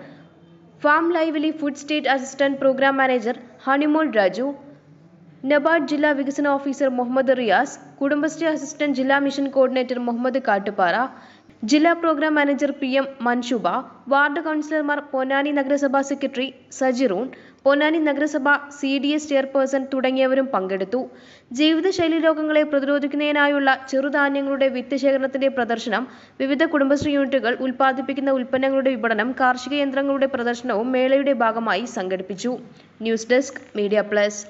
farm lively food state assistant programme manager Honeymol Raju NABARD ജില്ലാ വികസന ഓഫീസർ മുഹമ്മദ് റിയാസ് കുടുംബശ്രീ അസിസ്റ്റന്റ് ജില്ലാ മിഷൻ കോർഡിനേറ്റർ മുഹമ്മദ് കാട്ടുപാറ ജില്ലാ programme manager P M Manshuba ward councillors Ponnani നഗരസഭാ സെക്രട്ടറി സജിറൂൺ പൊന്നാനി നഗരസഭ സി ഡി എസ് ചെയർപേഴ്സൺ തുടങ്ങിയവരും പങ്കെടുത്തു ജീവിതശൈലി രോഗങ്ങളെ പ്രതിരോധിക്കുന്നതിനായുള്ള ചെറുധാന്യങ്ങളുടെ വിത്ത് ശേഖരണത്തിന്റെ പ്രദർശനം വിവിധ കുടുംബശ്രീ യൂണിറ്റുകൾ ഉൽപ്പാദിപ്പിക്കുന്ന ഉൽപ്പന്നങ്ങളുടെ വിപണനം കാർഷിക യന്ത്രങ്ങളുടെ പ്രദർശനവും മേളയുടെ ഭാഗമായി സംഘടിപ്പിച്ചു ന്യൂസ് ഡെസ്ക് മീഡിയ പ്ലസ്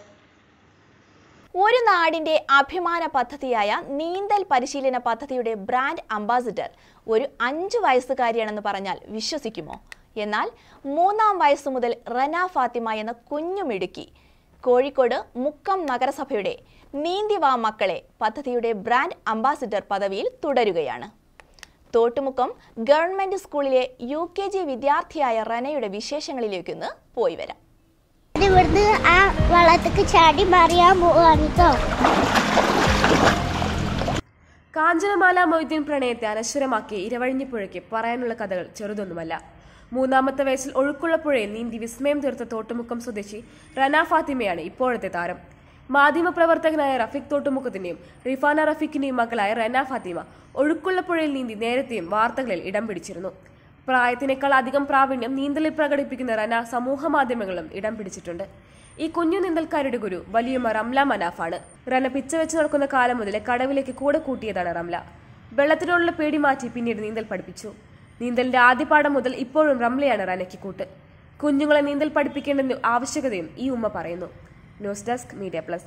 ഒരു നാടിന്റെ അഭിമാന പദ്ധതിയായ നീന്തൽ പരിശീലന പദ്ധതിയുടെ ബ്രാൻഡ് അംബാസിഡർ ഒരു അഞ്ചു വയസ്സുകാരിയാണെന്ന് പറഞ്ഞാൽ വിശ്വസിക്കുമോ എന്നാൽ മൂന്നാം വയസ്സു മുതൽ റന ഫാത്തിമ എന്ന കുഞ്ഞുമിടുക്കി കോഴിക്കോട് മുക്കം നഗരസഭയുടെ നീന്തിവാ മക്കളെ പദ്ധതിയുടെ ബ്രാൻഡ് അംബാസിഡർ പദവിയിൽ തുടരുകയാണ് തോട്ടുമുക്കം ഗവൺമെന്റ് സ്കൂളിലെ യു കെ ജി വിദ്യാർത്ഥിയായ റനയുടെ വിശേഷങ്ങളിലേക്കൊന്ന് പോയി വരാം ഇവിടുന്ന് ആ വള്ളത്തേക്ക് ചാടി മറിയാൻ പോവാണ് കേട്ടോ കാഞ്ചനമാല മൊയ്തീൻ പ്രണയത്തെ അനശ്വരമാക്കിയ ഇരവഴിഞ്ഞപ്പുഴയ്ക്ക് പറയാനുള്ള കഥകൾ ചെറുതൊന്നുമല്ല മൂന്നാമത്തെ വയസ്സിൽ ഒഴുക്കുള്ള പുഴയിൽ നീന്തി വിസ്മയം തീർത്ത തോട്ടുമുക്കം സ്വദേശി റന ഫാത്തിമയാണ് ഇപ്പോഴത്തെ താരം മാധ്യമപ്രവർത്തകനായ റഫീഖ് തോട്ടുമുക്കത്തിന്റെയും റിഫാന റഫീഖിന്റെയും മകളായ റന ഫാത്തിമ ഒഴുക്കുള്ള പുഴയിൽ നീന്തി നേരത്തെയും വാർത്തകളിൽ ഇടം പിടിച്ചിരുന്നു പ്രായത്തിനേക്കാൾ അധികം പ്രാവീണ്യം നീന്തലിൽ പ്രകടിപ്പിക്കുന്ന റന സമൂഹ മാധ്യമങ്ങളിലും ഇടം പിടിച്ചിട്ടുണ്ട് ഈ കുഞ്ഞു നീന്തൽക്കാരുടെ ഗുരു വലിയമ്മ റംല മനാഫാണ് റന പിച്ച വെച്ച് നടക്കുന്ന കാലം മുതലേ കടവിലേക്ക് കൂടെ കൂട്ടിയതാണ് റംല വെള്ളത്തിനോടുള്ള പേടി മാറ്റി പിന്നീട് നീന്തൽ പഠിപ്പിച്ചു നീന്തലിന്റെ ആദ്യ പാഠം മുതൽ ഇപ്പോഴും റംലയാണ് റനയ്ക്ക് കൂട്ട് കുഞ്ഞുങ്ങളെ നീന്തൽ പഠിപ്പിക്കേണ്ട ആവശ്യകതയും ഈ ഉമ്മ പറയുന്നു ന്യൂസ് ഡെസ്ക് മീഡിയ പ്ലസ്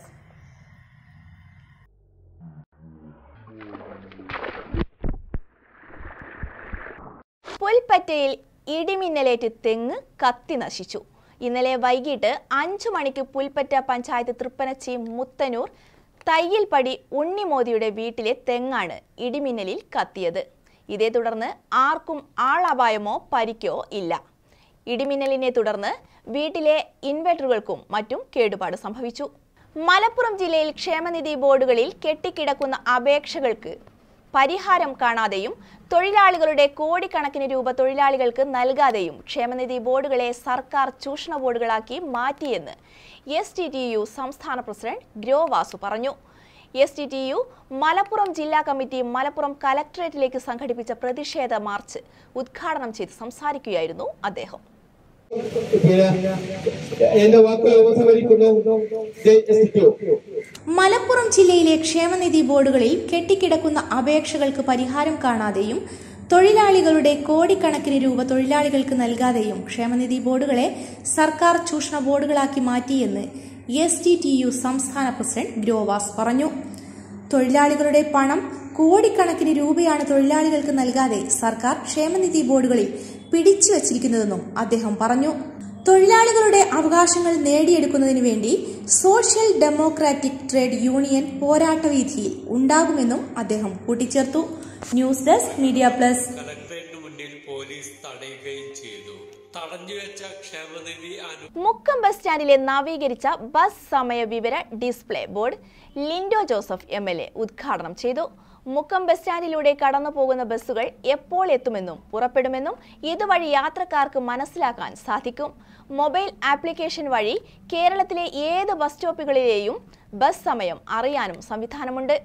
പുൽപ്പറ്റയിൽ ഇടിമിന്നലേറ്റ് തെങ്ങ് കത്തി നശിച്ചു ഇന്നലെ വൈകിട്ട് അഞ്ചു മണിക്ക് പുൽപ്പറ്റ പഞ്ചായത്ത് തൃപ്പനച്ചി മുത്തനൂർ തയ്യിൽപ്പടി ഉണ്ണിമോദിയുടെ വീട്ടിലെ തെങ്ങാണ് ഇടിമിന്നലിൽ കത്തിയത് ഇതേ തുടർന്ന് ആർക്കും ആളപായമോ പരിക്കോ ഇല്ല ഇടിമിന്നലിനെ തുടർന്ന് വീട്ടിലെ ഇൻവെർട്ടറുകൾക്കും മറ്റും കേടുപാട് സംഭവിച്ചു മലപ്പുറം ജില്ലയിൽ ക്ഷേമനിധി ബോർഡുകളിൽ കെട്ടിക്കിടക്കുന്ന അപേക്ഷകൾക്ക് പരിഹാരം കാണാതെയും തൊഴിലാളികളുടെ കോടിക്കണക്കിന് രൂപ തൊഴിലാളികൾക്ക് നൽകാതെയും ക്ഷേമനിധി ബോർഡുകളെ സർക്കാർ ചൂഷണ ബോർഡുകളാക്കി മാറ്റിയെന്ന് എസ് ടി ടി യു സംസ്ഥാന പ്രസിഡന്റ് ഗ്രോ വാസു പറഞ്ഞു S T T U Malappuram ജില്ലാ കമ്മിറ്റി മലപ്പുറം കലക്ടറേറ്റിലേക്ക് സംഘടിപ്പിച്ച പ്രതിഷേധ മാർച്ച് ഉദ്ഘാടനം ചെയ്ത് സംസാരിക്കുകയായിരുന്നു അദ്ദേഹം എന്റെ വാക്കുകൾ ഉപസംഹരിക്കുന്നു ജയ് എസ് ടി യു. മലപ്പുറം ജില്ലയിലെ ക്ഷേമനിധി ബോർഡുകളിൽ കെട്ടിക്കിടക്കുന്ന അപേക്ഷകൾക്ക് പരിഹാരം കാണാതെയും തൊഴിലാളികളുടെ കോടിക്കണക്കിന് രൂപ തൊഴിലാളികൾക്ക് നൽകാതെയും ക്ഷേമനിധി ബോർഡുകളെ സർക്കാർ ചൂഷണ ബോർഡുകളാക്കി മാറ്റിയെന്ന് എസ് ടി ടി യു സംസ്ഥാന പ്രസിഡന്റ് ഗ്രോവാസ് പറഞ്ഞു തൊഴിലാളികളുടെ പണം കോടിക്കണക്കിന് രൂപയാണ് തൊഴിലാളികൾക്ക് നൽകാതെ സർക്കാർ ക്ഷേമനിധി ബോർഡുകളിൽ പിടിച്ചു വച്ചിരിക്കുന്നതെന്നും അദ്ദേഹം പറഞ്ഞു തൊഴിലാളികളുടെ അവകാശങ്ങൾ നേടിയെടുക്കുന്നതിനു വേണ്ടി സോഷ്യൽ ഡെമോക്രാറ്റിക് ട്രേഡ് യൂണിയൻ പോരാട്ടവീഥിയിൽ ഉണ്ടാകുമെന്നും അദ്ദേഹം കൂട്ടിച്ചേർത്തു ന്യൂസ് ഡെസ്ക് മീഡിയ പ്ലസ് കലക്ടറേറ്റിന് മുന്നിൽ പോലീസ് തടയുകയും ചെയ്തു തടഞ്ഞുവെച്ച ക്ഷേമനിധി അനു മുക്കം ബസ് സ്റ്റാൻഡിലെ നവീകരിച്ച ബസ് സമയ വിവര display board Linto Joseph M L A ഉദ്ഘാടനം ചെയ്തു മുക്കം ബസ് സ്റ്റാൻഡിലൂടെ കടന്നു പോകുന്ന ബസ്സുകൾ എപ്പോൾ എത്തുമെന്നും പുറപ്പെടുമെന്നും ഇതുവഴി യാത്രക്കാർക്ക് മനസ്സിലാക്കാൻ സാധിക്കും മൊബൈൽ ആപ്ലിക്കേഷൻ വഴി കേരളത്തിലെ ഏത് ബസ് സ്റ്റോപ്പുകളിലെയും ബസ് സമയം അറിയാനും സംവിധാനമുണ്ട്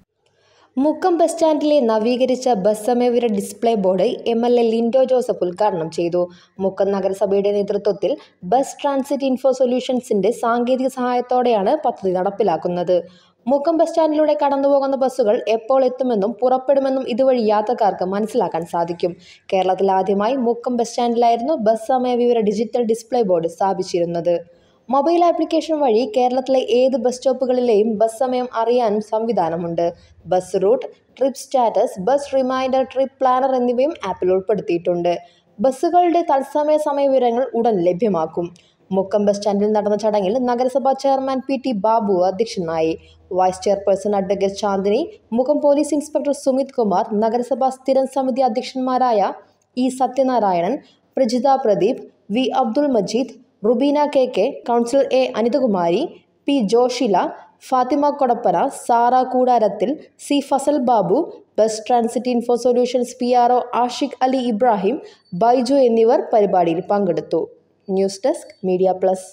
മുക്കം ബസ് സ്റ്റാൻഡിലെ നവീകരിച്ച ബസ് സമയവിവര display board M L A Linto Joseph ഉദ്ഘാടനം ചെയ്തു മുക്കം നഗരസഭയുടെ നേതൃത്വത്തിൽ ബസ് ട്രാൻസിറ്റ് ഇൻഫോ സൊല്യൂഷൻസിന്റെ സാങ്കേതിക സഹായത്തോടെയാണ് പദ്ധതി നടപ്പിലാക്കുന്നത് മുക്കം ബസ് സ്റ്റാൻഡിലൂടെ കടന്നുപോകുന്ന ബസ്സുകൾ എപ്പോൾ എത്തുമെന്നും പുറപ്പെടുമെന്നും ഇതുവഴി യാത്രക്കാർക്ക് മനസ്സിലാക്കാൻ സാധിക്കും കേരളത്തിൽ ആദ്യമായി മുക്കം ബസ് സ്റ്റാൻഡിലായിരുന്നു ബസ് സമയവിവര ഡിജിറ്റൽ ഡിസ്പ്ലേ ബോർഡ് സ്ഥാപിച്ചിരുന്നത് മൊബൈൽ ആപ്ലിക്കേഷൻ വഴി കേരളത്തിലെ ഏത് ബസ് സ്റ്റോപ്പുകളിലെയും ബസ് സമയം അറിയാനും സംവിധാനമുണ്ട് bus route trip status bus reminder trip planner എന്നിവയും ആപ്പിൽ ഉൾപ്പെടുത്തിയിട്ടുണ്ട് ബസ്സുകളുടെ തത്സമയ സമയ വിവരങ്ങൾ ഉടൻ ലഭ്യമാക്കും മുക്കം ബസ് സ്റ്റാൻഡിൽ നടന്ന ചടങ്ങിൽ നഗരസഭാ ചെയർമാൻ പി ടി ബാബു അധ്യക്ഷനായി വൈസ് ചെയർപേഴ്സൺ അഡ്വക്കേറ്റ് ചാന്ദിനി മുഖം പോലീസ് ഇൻസ്പെക്ടർ സുമിത് കുമാർ നഗരസഭാ സ്ഥിരം സമിതി അധ്യക്ഷന്മാരായ E Sathyanarayanan Prajitha Pradeep V Abdul Majeed Rubeena K K councillor A Anithakumari P Joshila Fathima Kodappana Sara Koodarathil C Fasal Babu bus transit info solutions P R O Ashiq Ali Ibrahim Baiju എന്നിവർ പരിപാടിയിൽ പങ്കെടുത്തു news desk media plus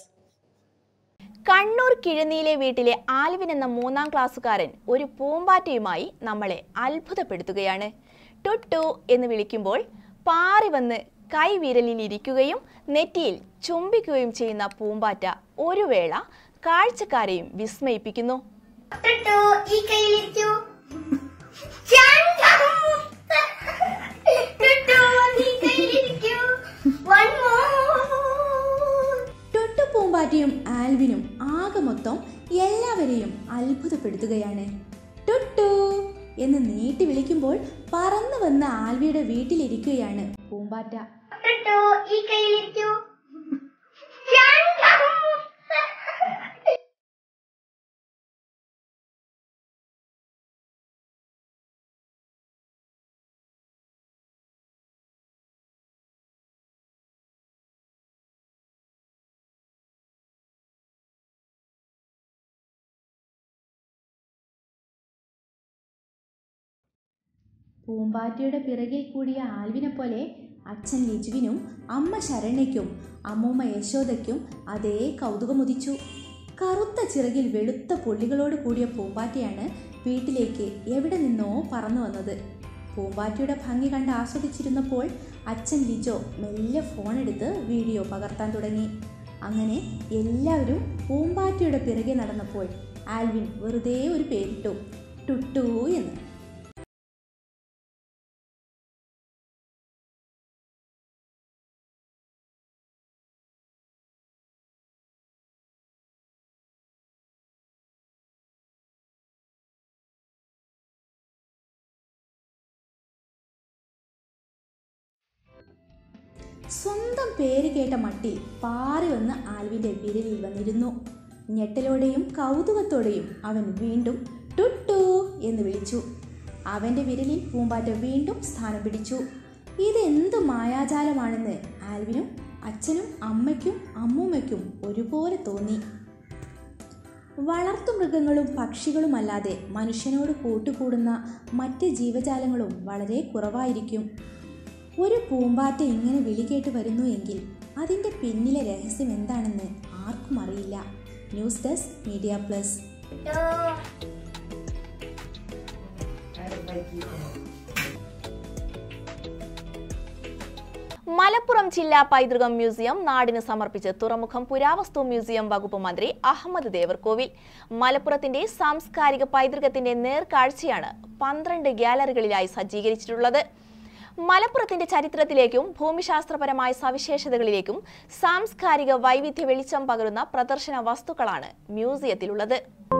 Kannur കിഴന്നിയിലെ വീട്ടിലെ ആൽവിൻ എന്ന മൂന്നാം ക്ലാസ്സുകാരൻ ഒരു പൂമ്പാറ്റയുമായി നമ്മളെ അത്ഭുതപ്പെടുത്തുകയാണ് ടുട്ടു എന്ന് വിളിക്കുമ്പോൾ പാറി വന്ന് കൈവിരലിൽ ഇരിക്കുകയും നെറ്റിയിൽ ചുംബിക്കുകയും ചെയ്യുന്ന പൂമ്പാറ്റ ഒരു വേള കാഴ്ചക്കാരെയും വിസ്മയിപ്പിക്കുന്നു ഈ കയ്യിലിരിക്കൂ ടൊട്ടു പൂമ്പാറ്റയും ആൽവിനും ആകെ മൊത്തം എല്ലാവരെയും അത്ഭുതപ്പെടുത്തുകയാണ് ടൊട്ടു എന്ന് നീട്ടി വിളിക്കുമ്പോൾ പറന്നു വന്ന ആൽവിയുടെ വീട്ടിലിരിക്കുകയാണ് പൂമ്പാറ്റ ഈ കയ്യിലിരിക്കൂ പൂമ്പാറ്റയുടെ പിറകിൽ കൂടിയ ആൽവിനെ പോലെ അച്ഛൻ ലിജുവിനും അമ്മ ശരണ്യയ്ക്കും അമ്മൂമ്മ യശോദയ്ക്കും അതേ കൗതുകമുദിച്ചു കറുത്ത ചിറകിൽ വെളുത്ത പുള്ളികളോട് കൂടിയ പൂമ്പാറ്റയാണ് വീട്ടിലേക്ക് എവിടെ നിന്നോ പറന്നു വന്നത് പൂമ്പാറ്റയുടെ ഭംഗി കണ്ട് ആസ്വദിച്ചിരുന്നപ്പോൾ അച്ഛൻ ലിജോ മെല്ലെ ഫോണെടുത്ത് വീഡിയോ പകർത്താൻ തുടങ്ങി അങ്ങനെ എല്ലാവരും പൂമ്പാറ്റയുടെ പിറകെ നടന്നപ്പോൾ ആൽവിൻ വെറുതെ ഒരു പേരിട്ടു ടുട്ടു എന്ന് സ്വന്തം പേര് കേട്ട മട്ടിൽ പാറി വന്ന് ആൽവിൻ്റെ വിരലിൽ വന്നിരുന്നു ഞെട്ടലോടെയും കൗതുകത്തോടെയും അവൻ വീണ്ടും ടുട്ടു എന്ന് വിളിച്ചു അവൻ്റെ വിരലിൽ പൂമ്പാറ്റ വീണ്ടും സ്ഥാനം പിടിച്ചു ഇതെന്ത് മായാജാലമാണെന്ന് ആൽവിനും അച്ഛനും അമ്മയ്ക്കും അമ്മൂമ്മയ്ക്കും ഒരുപോലെ തോന്നി വളർത്തുമൃഗങ്ങളും പക്ഷികളുമല്ലാതെ മനുഷ്യനോട് കൂട്ടുകൂടുന്ന മറ്റ് ജീവജാലങ്ങളും വളരെ കുറവായിരിക്കും ഒരു പൂമ്പാറ്റ ഇങ്ങനെ വിളി കേട്ട് വരുന്നു എങ്കിൽ അതിൻ്റെ പിന്നിലെ രഹസ്യം എന്താണെന്ന് ആർക്കും അറിയില്ല news desk media plus Malappuram ജില്ലാ പൈതൃകം മ്യൂസിയം നാടിന് സമർപ്പിച്ച് തുറമുഖം പുരാവസ്തു മ്യൂസിയം വകുപ്പ് മന്ത്രി അഹമ്മദ് ദേവർകോവിൽ മലപ്പുറത്തിന്റെ സാംസ്കാരിക പൈതൃകത്തിന്റെ നേർക്കാഴ്ചയാണ് പന്ത്രണ്ട് ഗ്യാലറികളിലായി സജ്ജീകരിച്ചിട്ടുള്ളത് മലപ്പുറത്തിന്റെ ചരിത്രത്തിലേക്കും ഭൂമിശാസ്ത്രപരമായ സവിശേഷതകളിലേക്കും സാംസ്കാരിക വൈവിധ്യ വെളിച്ചം പകരുന്ന പ്രദർശന വസ്തുക്കളാണ് മ്യൂസിയത്തിലുള്ളത്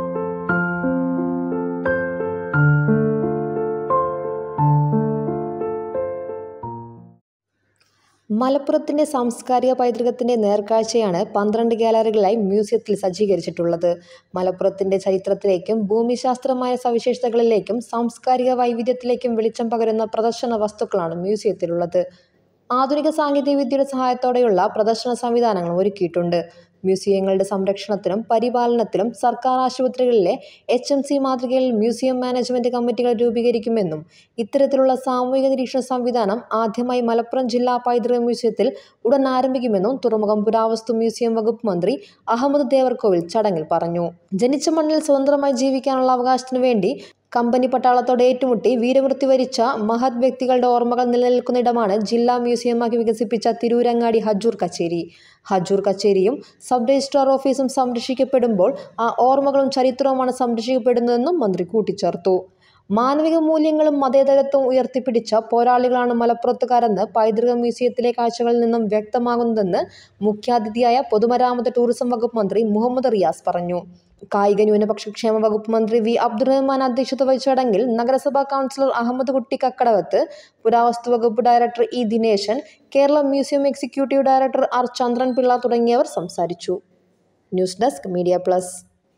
മലപ്പുറത്തിന്റെ സാംസ്കാരിക പൈതൃകത്തിന്റെ നേർക്കാഴ്ചയാണ് പന്ത്രണ്ട് ഗാലറികളായി മ്യൂസിയത്തിൽ സജ്ജീകരിച്ചിട്ടുള്ളത് മലപ്പുറത്തിന്റെ ചരിത്രത്തിലേക്കും ഭൂമിശാസ്ത്രമായ സവിശേഷതകളിലേക്കും സാംസ്കാരിക വൈവിധ്യത്തിലേക്കും വെളിച്ചം പകരുന്ന പ്രദർശന വസ്തുക്കളാണ് മ്യൂസിയത്തിലുള്ളത് ആധുനിക സാങ്കേതികവിദ്യയുടെ സഹായത്തോടെയുള്ള പ്രദർശന സംവിധാനങ്ങൾ ഒരുക്കിയിട്ടുണ്ട് മ്യൂസിയങ്ങളുടെ സംരക്ഷണത്തിനും പരിപാലനത്തിനും സർക്കാർ ആശുപത്രികളിലെ എച്ച് എം സി മാതൃകയിൽ മ്യൂസിയം മാനേജ്മെന്റ് കമ്മിറ്റികൾ രൂപീകരിക്കുമെന്നും ഇത്തരത്തിലുള്ള സാമൂഹിക നിരീക്ഷണ സംവിധാനം ആദ്യമായി മലപ്പുറം ജില്ലാ പൈതൃക മ്യൂസിയത്തിൽ ഉടൻ ആരംഭിക്കുമെന്നും തുറമുഖം പുരാവസ്തു മ്യൂസിയം വകുപ്പ് മന്ത്രി അഹമ്മദ് ദേവർകോവിൽ ചടങ്ങിൽ പറഞ്ഞു ജനിച്ച മണ്ണിൽ സ്വതന്ത്രമായി ജീവിക്കാനുള്ള അവകാശത്തിനു വേണ്ടി കമ്പനി പട്ടാളത്തോട് ഏറ്റുമുട്ടി വീരമൃത്യു വരിച്ച മഹത് വ്യക്തികളുടെ ഓർമ്മകൾ നിലനിൽക്കുന്ന ഇടമാണ് ജില്ലാ മ്യൂസിയമാക്കി വികസിപ്പിച്ച തിരൂരങ്ങാടി ഹജൂർ കച്ചേരി ഹജൂർ കച്ചേരിയും സബ് രജിസ്ട്രാർ ഓഫീസും സംരക്ഷിക്കപ്പെടുമ്പോൾ ആ ഓർമ്മകളും ചരിത്രവുമാണ് സംരക്ഷിക്കപ്പെടുന്നതെന്നും മന്ത്രി കൂട്ടിച്ചേർത്തു മാനവിക മൂല്യങ്ങളും മതേതരത്വവും ഉയർത്തിപ്പിടിച്ച പോരാളികളാണ് മലപ്പുറത്തുകാരെന്ന് പൈതൃക മ്യൂസിയത്തിലെ കാഴ്ചകളിൽ നിന്നും വ്യക്തമാകുന്നതെന്ന് മുഖ്യാതിഥിയായ പൊതുമരാമത്ത് ടൂറിസം വകുപ്പ് മന്ത്രി മുഹമ്മദ് റിയാസ് പറഞ്ഞു കായിക ന്യൂനപക്ഷ ക്ഷേമ വകുപ്പ് മന്ത്രി വി അബ്ദുറഹ്മാൻ അധ്യക്ഷത വഹിച്ച ചടങ്ങിൽ നഗരസഭാ കൗൺസിലർ അഹമ്മദ് കുട്ടി കക്കടവത്ത് പുരാവസ്തു വകുപ്പ് director E Dineshan Kerala museum executive director R Chandran Pillai തുടങ്ങിയവർ സംസാരിച്ചു news desk media plus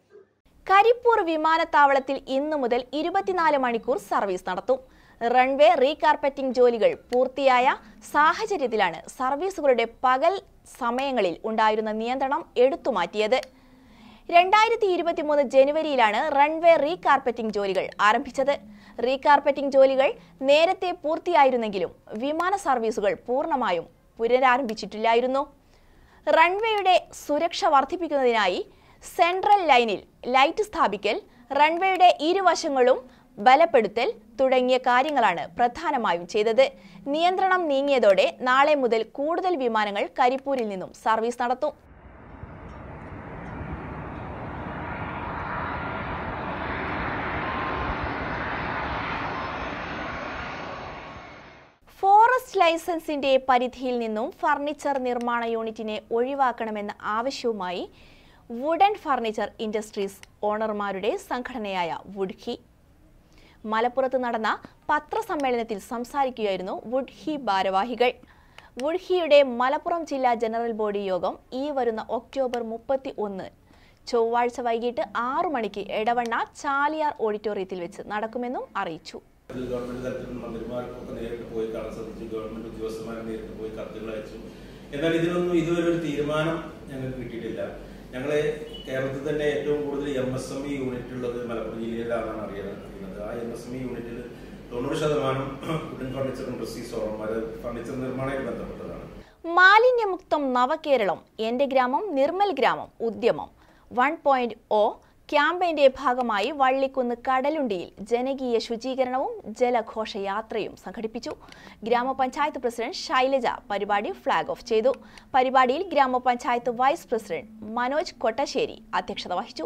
Karipur വിമാനത്താവളത്തിൽ ഇന്നു മുതൽ ഇരുപത്തിനാല് മണിക്കൂർ സർവീസ് നടത്തും റൺവേ റീകാർപ്പറ്റിംഗ് ജോലികൾ പൂർത്തിയായ സാഹചര്യത്തിലാണ് സർവീസുകളുടെ പകൽ സമയങ്ങളിൽ ഉണ്ടായിരുന്ന നിയന്ത്രണം എടുത്തുമാറ്റിയത് രണ്ടായിരത്തി ഇരുപത്തിമൂന്ന് ജനുവരിയിലാണ് റൺവേ റീകാർപ്പറ്റിംഗ് ജോലികൾ ആരംഭിച്ചത് റീകാർപ്പറ്റിംഗ് ജോലികൾ നേരത്തെ പൂർത്തിയായിരുന്നെങ്കിലും വിമാന സർവീസുകൾ പൂർണ്ണമായും പുനരാരംഭിച്ചിട്ടില്ലായിരുന്നു റൺവേയുടെ സുരക്ഷ വർദ്ധിപ്പിക്കുന്നതിനായി സെൻട്രൽ ലൈനിൽ ലൈറ്റ് സ്ഥാപിക്കൽ റൺവേയുടെ ഇരുവശങ്ങളും ബലപ്പെടുത്തൽ തുടങ്ങിയ കാര്യങ്ങളാണ് പ്രധാനമായും ചെയ്തത് നിയന്ത്രണം നീങ്ങിയതോടെ നാളെ മുതൽ കൂടുതൽ വിമാനങ്ങൾ കരിപ്പൂരിൽ നിന്നും സർവീസ് നടത്തും ഫോറസ്റ്റ് ലൈസൻസിന്റെ പരിധിയിൽ നിന്നും ഫർണിച്ചർ നിർമ്മാണ യൂണിറ്റിനെ ഒഴിവാക്കണമെന്ന ആവശ്യവുമായി വുഡൻ ഫർണിച്ചർ ഇൻഡസ്ട്രീസ് ഓണർമാരുടെ സംഘടനയായ വുഡ്ഹി മലപ്പുറത്ത് നടന്ന പത്രസമ്മേളനത്തിൽ സംസാരിക്കുകയായിരുന്നു വുഡ്ഹി ഭാരവാഹികൾ വുഡ്ഹിയുടെ മലപ്പുറം ജില്ലാ ജനറൽ ബോഡി യോഗം ഈ വരുന്ന ഒക്ടോബർ മുപ്പത്തി ഒന്ന് ചൊവ്വാഴ്ച വൈകിട്ട് ആറു മണിക്ക് എടവണ്ണ ചാലിയാർ ഓഡിറ്റോറിയത്തിൽ വെച്ച് നടക്കുമെന്നും അറിയിച്ചു ഗവൺമെന്റ് തലത്തിൽ മന്ത്രിമാർക്കൊക്കെ നേരിട്ട് പോയി കാണാൻ ശ്രമിച്ചു ഗവൺമെന്റ് ഉദ്യോഗസ്ഥന്മാരെ നേരിട്ട് പോയി കത്തുകൾ അയച്ചു എന്നാൽ ഇതിനൊന്നും ഇതുവരെ ഒരു തീരുമാനം ഞങ്ങൾക്ക് കിട്ടിയിട്ടില്ല ഞങ്ങള് കേരളത്തിൽ തന്നെ ഏറ്റവും കൂടുതൽ M S M E unit ഉള്ളത് മലപ്പുറം ജില്ലയിലാണെന്നാണ് അറിയുന്നത് ആ എം എസ് എം ഇ യൂണിറ്റിൽ തൊണ്ണൂറ് ശതമാനം വുഡൻ ഫർണിച്ചർ ഇൻഡസ്ട്രീസ് ഓർമ്മ ഫർണിച്ചർ നിർമ്മാണവുമായി ബന്ധപ്പെട്ടതാണ് മാലിന്യമുക്തം നവകേരളം എന്റെ ഗ്രാമം നിർമ്മൽ ഗ്രാമം ഉദ്യമം വൺ പോയിന്റ് ഒ ക്യാമ്പയിന്റെ ഭാഗമായി വള്ളിക്കുന്ന് കടലുണ്ടിയിൽ ജനകീയ ശുചീകരണവും ജലഘോഷയാത്രയും സംഘടിപ്പിച്ചു ഗ്രാമപഞ്ചായത്ത് പ്രസിഡന്റ് ശൈലജ പരിപാടി ഫ്ളാഗ് ഓഫ് ചെയ്തു പരിപാടിയിൽ ഗ്രാമപഞ്ചായത്ത് വൈസ് പ്രസിഡന്റ് മനോജ് കൊട്ടശ്ശേരി അധ്യക്ഷത വഹിച്ചു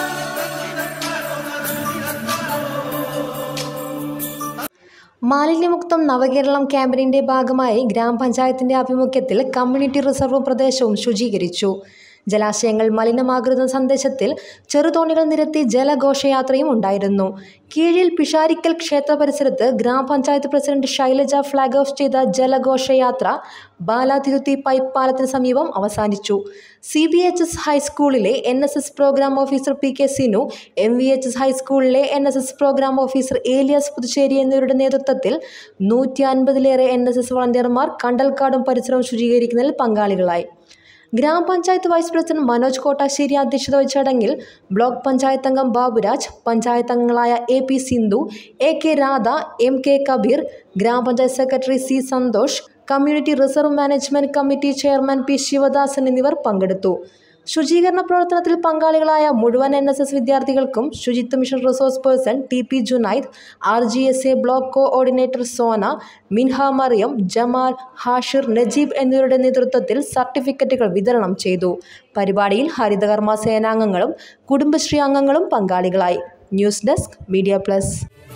മാലിന്യമുക്തം നവകേരളം ക്യാമ്പയിന്റെ ഭാഗമായി ഗ്രാമപഞ്ചായത്തിന്റെ ആഭിമുഖ്യത്തിൽ കമ്മ്യൂണിറ്റി റിസർവ് പ്രദേശവും ശുചീകരിച്ചു ജലാശയങ്ങൾ മലിനമാകരുന്ന സന്ദേശത്തിൽ ചെറുതോണികൾ നിരത്തി ജലഘോഷയാത്രയും ഉണ്ടായിരുന്നു കീഴിൽ പിഷാരിക്കൽ ക്ഷേത്ര പരിസരത്ത് ഗ്രാമപഞ്ചായത്ത് പ്രസിഡന്റ് ശൈലജ ഫ്ളാഗ് ഓഫ് ചെയ്ത ജലഘോഷയാത്ര ബാലാതിരുത്തി പൈപ്പ് പാലത്തിന് സമീപം അവസാനിച്ചു സി ബി എച്ച് എസ് ഹൈസ്കൂളിലെ N S S programme officer P K Sinu M V H S ഹൈസ്കൂളിലെ N S S programme officer Elias Puthussery എന്നിവരുടെ നേതൃത്വത്തിൽ നൂറ്റി അൻപതിലേറെ എൻ എസ് എസ് വളണ്ടിയർമാർ കണ്ടൽക്കാടും പരിസരവും ശുചീകരിക്കുന്നതിൽ പങ്കാളികളായി ഗ്രാമപഞ്ചായത്ത് വൈസ് പ്രസിഡന്റ് മനോജ് കോട്ടാശ്ശേരി അധ്യക്ഷത വഹിച്ച ചടങ്ങിൽ ബ്ലോക്ക് പഞ്ചായത്ത് അംഗം ബാബുരാജ് പഞ്ചായത്ത് അംഗങ്ങളായ A P Sindhu A K Radha M K Kabeer ഗ്രാമപഞ്ചായത്ത് secretary C Santhosh community reserve management committee chairman P Sivadasan എന്നിവർ പങ്കെടുത്തു ശുചീകരണ പ്രവർത്തനത്തിൽ പങ്കാളികളായ മുഴുവൻ എൻ എസ് എസ് വിദ്യാർത്ഥികൾക്കും ശുചിത്വ mission resource person T P Junaid R G S A block coordinator Sona Minha Mariyam Jamal Hashir Najeeb എന്നിവരുടെ നേതൃത്വത്തിൽ സർട്ടിഫിക്കറ്റുകൾ വിതരണം ചെയ്തു പരിപാടിയിൽ ഹരിതകർമ്മ സേനാംഗങ്ങളും കുടുംബശ്രീ അംഗങ്ങളും പങ്കാളികളായി ന്യൂസ് ഡെസ്ക് മീഡിയ പ്ലസ്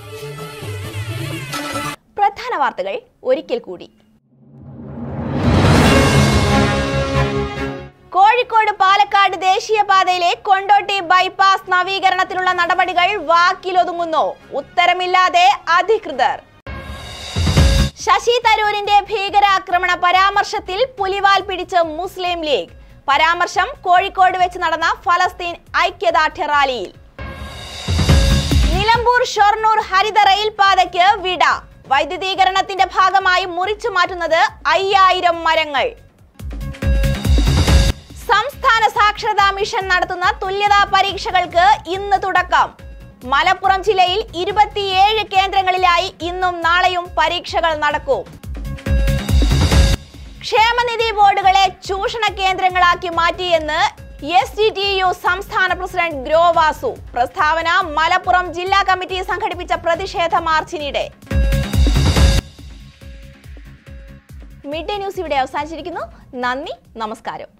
പ്രധാന വാർത്തകൾ ഒരിക്കൽ കൂടി കോഴിക്കോട് പാലക്കാട് ദേശീയപാതയിലെ കൊണ്ടോട്ടി ബൈപ്പാസ് നവീകരണത്തിനുള്ള നടപടികൾ വാക്കിലൊതുങ്ങുന്നു ഉത്തരമില്ലാതെ അധികൃതർ ശശി തരൂരിന്റെ ഭീകരാക്രമണ പരാമർശത്തിൽ പുലിവാൽ പിടിച്ച് മുസ്ലിം ലീഗ് പരാമർശം കോഴിക്കോട് വെച്ച് നടന്ന ഫലസ്തീൻ ഐക്യദാർഢ്യ റാലിയിൽ നിലമ്പൂർ ഷൊർണൂർ ഹരിത റെയിൽ പാതയ്ക്ക് വിട വൈദ്യുതീകരണത്തിന്റെ ഭാഗമായി മുറിച്ചു മാറ്റുന്നത് അയ്യായിരം മരങ്ങൾ സംസ്ഥാന സാക്ഷരതാ മിഷൻ നടത്തുന്ന തുല്യതാ പരീക്ഷകൾക്ക് ഇന്ന് തുടക്കം മലപ്പുറം ജില്ലയിൽ ഇരുപത്തിയേഴ് കേന്ദ്രങ്ങളിലായി ഇന്നും നാളെയും പരീക്ഷകൾ നടക്കും ക്ഷേമനിധി ബോർഡുകളെ ചൂഷണ കേന്ദ്രങ്ങളാക്കി മാറ്റിയെന്ന് എസ് ഡി ടി യു സംസ്ഥാന പ്രസിഡന്റ് ഗ്രോവാസു പ്രസ്താവന മലപ്പുറം ജില്ലാ കമ്മിറ്റി സംഘടിപ്പിച്ച പ്രതിഷേധ മാർച്ചിനിടെ മിഡ് ഡേ ന്യൂസ് ഇവിടെ അവസാനിച്ചിരിക്കുന്നു നന്ദി നമസ്കാരം